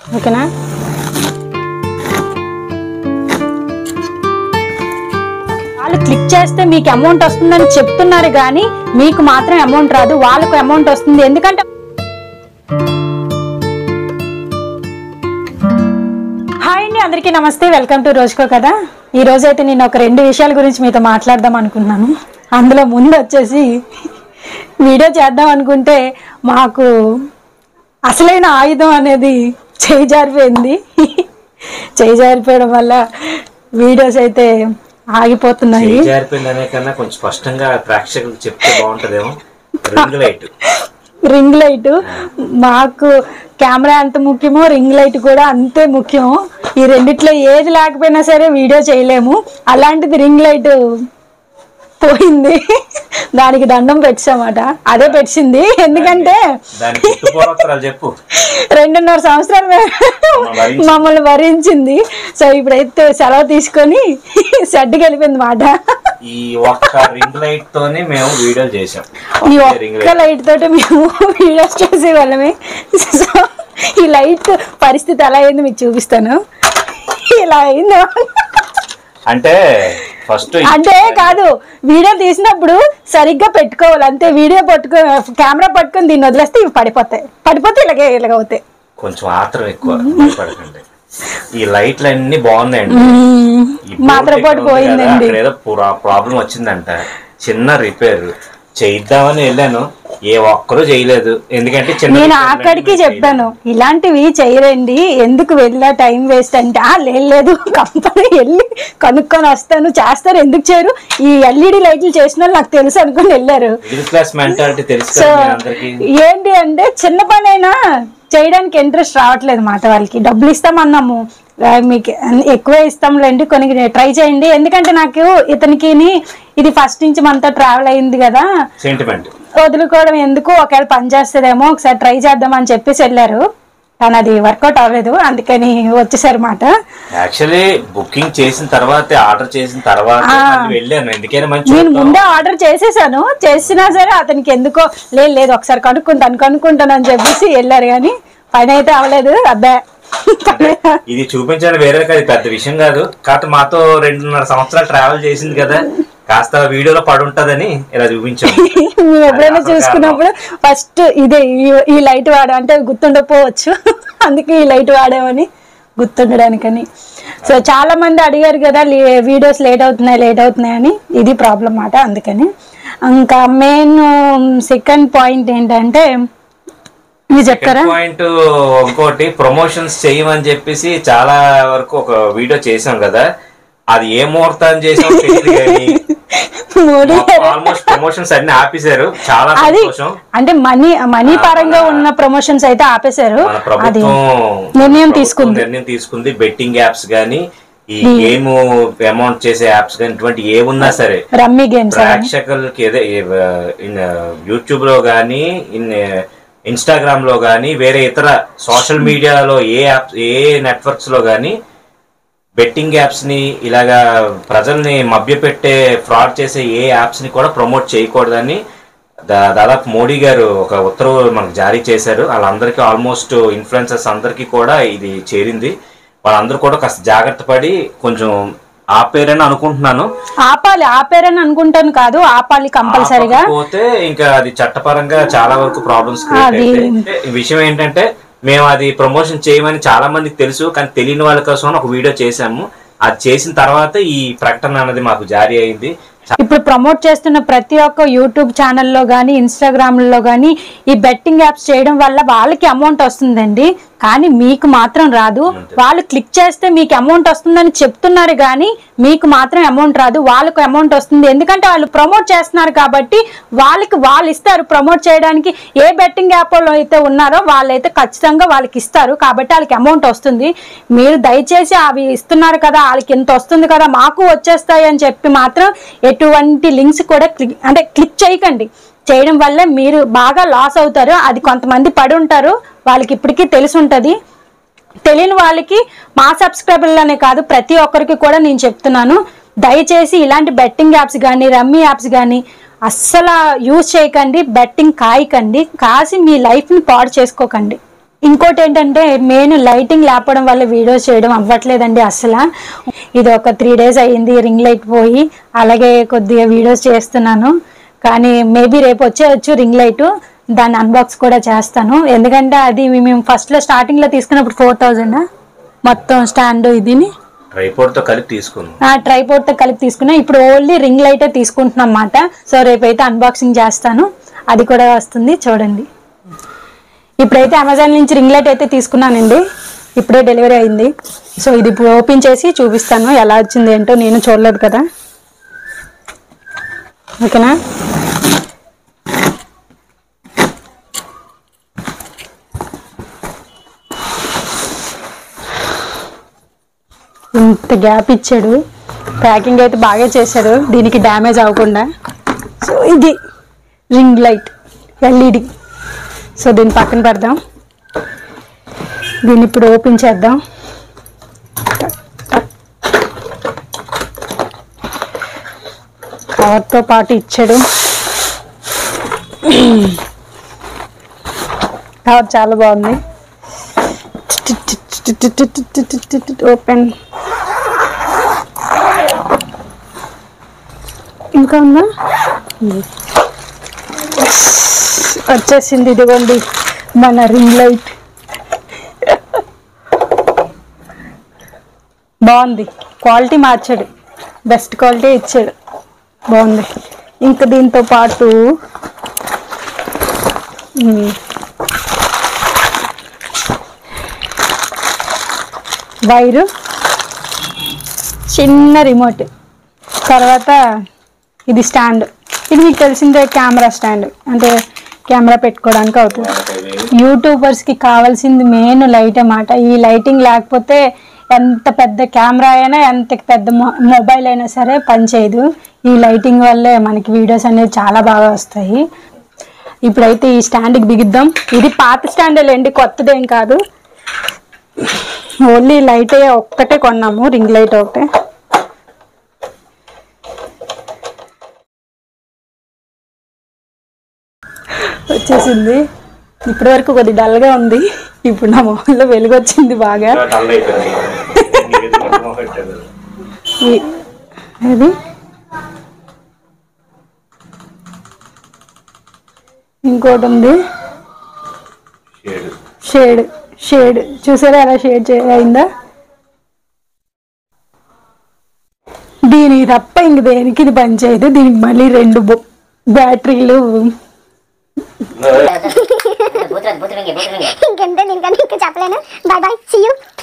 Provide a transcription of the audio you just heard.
ఓకేనా వాళ్ళు క్లిక్ చేస్తే మీకు అమౌంట్ వస్తుందని చెప్తున్నారు కానీ మీకు మాత్రం అమౌంట్ రాదు వాళ్ళకు అమౌంట్ వస్తుంది ఎందుకంటే హాయ్ అండి అందరికీ నమస్తే వెల్కమ్ టు రోజుకో కదా ఈ రోజు అయితే నేను ఒక రెండు విషయాల గురించి మీతో మాట్లాడదాం అనుకున్నాను అందులో ముందు వచ్చేసి వీడియో చేద్దాం అనుకుంటే మాకు అసలైన ఆయుధం అనేది చేయి జారిపోయింది చేయి జారిపోవడం వల్ల వీడియోస్ అయితే ఆగిపోతున్నాయి చేయి జారిపోయింది అనే కన్నా కొంచెం స్పష్టంగా ప్రేక్షకులకు చెప్తే బాగుంటదేమో రింగ్ లైట్ రింగ్ లైట్ మాకు కెమెరా ఎంత ముఖ్యమో రింగ్ లైట్ కూడా అంతే ముఖ్యం ఈ రెండిట్లో ఏది లేకపోయినా సరే వీడియో చేయలేము అలాంటిది రింగ్ లైట్ పోయింది దానికి దండం పెట్టామాట అదే పెట్టింది ఎందుకంటే దాని పుట్టుపోరత్రాలు చెప్పు రెండున్నర సంవత్సరాలు వరించింది. మమ్మల్ని భరించింది సో ఇప్పుడైతే సెలవు తీసుకొని షెడ్కి వెళ్ళిపోయింది మాట ఈ ఒక్క రింగ్ లైట్ తోనే మేము వీడియోలు చేసాం ఈ ఒకే రింగ్ ఒక్క లైట్ లైట్ తోటి మేము వీడియోస్ చేసే వాళ్ళమే సో ఈ లైట్ పరిస్థితి ఎలా అయింది మీకు చూపిస్తాను ఇలా అయింది అంటే ఫస్ట్ అంటే కాదు వీడియో తీసినప్పుడు సరిగ్గా పెట్టుకోవాలి అంతే వీడియో పట్టుకో కెమెరా పట్టుకొని దీన్ని వదిలేస్తే ఇవి పడిపోతాయి పడిపోతే ఇలాగే ఇలాగ అవుతాయి కొంచెం ఆత్రం ఎక్కువ భయపడకండి ఈ లైట్లు అన్ని బాగున్నాయండి మ్మ్. ఈ board మాత్రం ఇక్కడ పాటు ఉంది కదా, పోయిందండి అక్కడ ఏదో ప్రాబ్లం వచ్చిందంట చిన్న రిపేర్ చేయిద్దామని వెళ్ళాను ఏ ఒక్కరూ చేయలేదు ఎందుకంటే చిన్న నేను repair అక్కడికి లాంటివి చెప్పాను ఇలాంటివి చేయరండి ఎందుకు వెళ్ళా టైం వేస్ట్ అంటే ఆ లేదు లేదు కంపెనీ వెళ్ళి కనుక్కొని వస్తాను చేస్తారు ఎందుకు చేయరు ఈ ఎల్ఈడి లైట్లు చేసిన వాళ్ళు నాకు తెలుసు అనుకుని వెళ్ళారు మిడిల్ క్లాస్ మెంటాలిటీ తెలుసు సో కదా మీ అందరికి ఏంటి అంటే చిన్న పని అయినా చేయడానికి ఇంట్రెస్ట్ రావట్లేదు మాట వాళ్ళకి డబ్బులు ఇస్తామన్నాము ఆ, మీకు ఎక్కువే ఇస్తాంలేండి కొన్ని ట్రై చేయండి ఎందుకంటే నాకు ఇతనికి ఇది ఫస్ట్ నుంచి మనతో ట్రావెల్ అయింది కదా సెంటిమెంట్ వదులుకోవడం ఎందుకు ఒకవేళ పని చేస్తుందేమో ఒకసారి ట్రై చేద్దాం అని చెప్పేసి వెళ్ళారు కానీ అది వర్కౌట్ అవ్వలేదు అందుకని వచ్చేసారు మాట యాక్చువల్లీ బుకింగ్ చేసిన తర్వాతే ఆర్డర్ చేసిన తర్వాత మళ్ళీ వెళ్ళాను ఎందుకైనా మంచి నేను ముందే ఆర్డర్ చేసేసాను చేసినా సరే అతనికి ఎందుకో లేదు లేదు ఒకసారి కనుక్కుంటాను కనుక్కుంటాను అని చెప్పేసి వెళ్ళారు కానీ పని అయితే అవ్వలేదు అబ్బా ఇది చూపించాలి వేరే కాదు పెద్ద విషయం కాదు కాకపోతే మాతో రెండున్నర సంవత్సరాలు ట్రావెల్ చేసింది కదా కాస్త వీడియోలో పడి ఉంటదని ఇలా చూపించాం మేము ఎప్పుడైనా చూసుకున్నప్పుడు ఫస్ట్ ఇదే ఈ- ఈ లైట్ వాడా అంటే గుర్తుండకపోవచ్చు అందుకే ఈ లైట్ వాడామని గుర్తుండడానికని సో చాలా మంది అడిగారు కదా లే- వీడియోస్ లేట్ అవుతున్నాయి లేట్ అవుతున్నాయి అని ఇది ప్రాబ్లం మాట అందుకని ఇంకా మెయిన్ సెకండ్ పాయింట్ ఏంటంటే మీరు చెప్తారా పాయింట్ ఇంకోటి ప్రమోషన్స్ చేయమని చెప్పేసి చాలా వరకు ఒక వీడియో చేసాం కదా అది ఏ ముహూర్తం చేసాం తెలియదు కానీ మోడీ ఆల్మోస్ట్ ప్రమోషన్స్ అన్ని ఆపేశారు చాలా అది సంతోషం అంటే మనీ మనీ పరంగా ఉన్న ప్రమోషన్స్ అయితే ఆపేశారు మన అది ప్రభుత్వం నిర్ణయం ప్రభుత్వం తీసుకుంది. నిర్ణయం తీసుకుంది బెట్టింగ్ యాప్స్ గానీ ఈ గేమ్ అమౌంట్ చేసే యాప్స్ గానీ ఇటువంటి ఏమున్నా సరే రమ్మీ గేమ్స్ ప్రేక్షకులకి ఏదో యూట్యూబ్ లో గానీ ఇన్ ఇన్స్టాగ్రామ్ లో గానీ వేరే ఇతర సోషల్ మీడియాలో ఏ యాప్స్ ఏ నెట్వర్క్స్ లో గానీ బెట్టింగ్ యాప్స్ ని ఇలాగా ప్రజల్ని మభ్యపెట్టే ఫ్రాడ్ చేసే ఏ యాప్స్ ని కూడా ప్రమోట్ చేయకూడదని దా- దాదాపు మోడీ గారు ఒక ఉత్తర్వు మనకు జారీ చేశారు వాళ్ళందరికీ ఆల్మోస్ట్ ఇన్ఫ్లుయెన్సర్స్ అందరికీ కూడా ఇది చేరింది వాళ్ళందరూ కూడా కాస్త జాగ్రత్త పడి కొంచెం ఆపేరని అనుకుంటున్నాను ఆపాలి ఆపారని అనుకుంటాను కాదు ఆపాలి కంపల్సరిగా పోతే ఇంకా అది చట్టపరంగా చాలా వరకు ప్రాబ్లమ్స్ క్రియేట్ అది- అయితే ఈ విషయం ఏంటంటే మేము అది ప్రమోషన్ చేయమని చాలా మందికి తెలుసు కానీ తెలియని వాళ్ళ కోసం ఒక వీడియో చేసాము అది చేసిన తర్వాత ఈ ప్రకటన అనేది మాకు జారీ అయింది ఇప్పుడు ప్రమోట్ చేస్తున్న ప్రతి ఒక్క యూట్యూబ్ ఛానల్లో కానీ ఇన్స్టాగ్రామ్లో కానీ ఈ బెట్టింగ్ యాప్స్ చేయడం వల్ల వాళ్ళకి అమౌంట్ వస్తుందండి కానీ మీకు మాత్రం రాదు వాళ్ళు క్లిక్ చేస్తే మీకు అమౌంట్ వస్తుందని చెప్తున్నారు కానీ మీకు మాత్రం అమౌంట్ రాదు వాళ్ళకు అమౌంట్ వస్తుంది ఎందుకంటే వాళ్ళు ప్రమోట్ చేస్తున్నారు కాబట్టి వాళ్ళకి వాళ్ళు ఇస్తారు ప్రమోట్ చేయడానికి ఏ బెట్టింగ్ యాప్లో అయితే ఉన్నారో వాళ్ళైతే ఖచ్చితంగా వాళ్ళకి ఇస్తారు కాబట్టి వాళ్ళకి అమౌంట్ వస్తుంది మీరు దయచేసి అవి ఇస్తున్నారు కదా వాళ్ళకి ఇంత వస్తుంది కదా మాకు వచ్చేస్తాయి అని చెప్పి మాత్రం ఎటువంటి లింక్స్ కూడా క్లిక్ అంటే క్లిక్ చేయకండి చేయడం వల్ల మీరు బాగా లాస్ అవుతారు అది కొంతమంది పడి ఉంటారు వాళ్ళకి ఇప్పటికీ తెలిసి ఉంటుంది తెలియని వాళ్ళకి మా సబ్స్క్రైబర్లనే కాదు ప్రతి ఒక్కరికి కూడా నేను చెప్తున్నాను దయచేసి ఇలాంటి బెట్టింగ్ యాప్స్ కానీ రమ్మీ యాప్స్ కానీ అస్సలు యూజ్ చేయకండి బెట్టింగ్ కాయకండి కాసి మీ లైఫ్ని పాడు చేసుకోకండి ఇంకోటి ఏంటంటే మెయిన్ లైటింగ్ లేపడం వల్ల వీడియోస్ చేయడం అవ్వట్లేదండి అసలు ఇది ఒక త్రీ డేస్ అయ్యింది రింగ్ లైట్ పోయి అలాగే కొద్దిగా వీడియోస్ చేస్తున్నాను కానీ మేబీ రేపు వచ్చేయచ్చు రింగ్ లైట్ దాన్ని అన్బాక్స్ కూడా చేస్తాను ఎందుకంటే అది మేము ఫస్ట్లో స్టార్టింగ్లో తీసుకున్నప్పుడు ఫోర్ థౌజండ్ మొత్తం స్టాండ్ ఇదిని ట్రైపోర్ట్ తో కలిపి తీసుకుందాం ఆ ట్రైపోర్ట్ తో కలిపి తీసుకున్నా ఇప్పుడు ఓన్లీ రింగ్ లైటే తీసుకుంటున్నాం అన్నమాట సో రేపైతే అన్బాక్సింగ్ చేస్తాను అది కూడా వస్తుంది చూడండి ఇప్పుడైతే అమెజాన్ నుంచి రింగ్ లైట్ అయితే తీసుకున్నానండి ఇప్పుడే డెలివరీ అయింది సో ఇది ఇప్పుడు ఓపెన్ చేసి చూపిస్తాను ఎలా వచ్చింది ఏంటో నేను చూడలేదు కదా ఓకేనా ఇంత గ్యాప్ ఇచ్చాడు ప్యాకింగ్ అయితే బాగా చేశాడు దీనికి డ్యామేజ్ అవ్వకుండా సో ఇది రింగ్ లైట్ ఎల్ఈడి సో దీన్ని పక్కన పెడదాం దీన్ని ఇప్పుడు ఓపెన్ చేద్దాం కవర్తో పాటు ఇచ్చాడు కవర్ చాలా బాగుంది ఓపెన్ ఇంకా ఉందా వచ్చేసింది ఇదిగోండి మన రింగ్ లైట్ బాగుంది క్వాలిటీ మార్చాడు బెస్ట్ క్వాలిటీ ఇచ్చాడు బాగుంది ఇంకా దీంతో పాటు ఉమ్, వైరు చిన్న రిమోట్ తర్వాత ఇది స్టాండ్ ఇది మీకు తెలిసిందే కెమెరా స్టాండ్ అంటే కెమెరా పెట్టుకోవడానికి అవుతుంది యూట్యూబర్స్కి కావాల్సింది మెయిన్ లైట్ అన్నమాట ఈ లైటింగ్ లేకపోతే ఎంత పెద్ద కెమెరా అయినా ఎంత పెద్ద మొ- మొబైల్ అయినా సరే పనిచేయదు ఈ లైటింగ్ వల్లే మనకి వీడియోస్ అనేవి చాలా బాగా వస్తాయి ఇప్పుడైతే ఈ స్టాండ్కి బిగిద్దాం ఇది పాత స్టాండ్ లేండి కొత్తదేం కాదు ఓన్లీ లైట్ ఒక్కటే కొన్నాము రింగ్ లైట్ ఒకటే వచ్చేసింది ఇప్పటి వరకు కొద్ది డల్గా ఉంది ఇప్పుడు నా మొహంలో వెలుగు వచ్చింది బాగా డల్ అయిపోయింది ఈ- ఇది ఇంకోటి ఉంది షేడ్ షేడ్ షేడ్ చూసారా ఎలా షేడ్ చే- అయిందా దీనికి తప్ప ఇంక దేనికి ఇది పనిచేయదు దీనికి మళ్ళీ రెండు బొ- బ్యాటరీలు ఇంకెంతే దీనికన్నా ఇంకా చెప్పలేను బాయ్ బాయ్ సీ యూ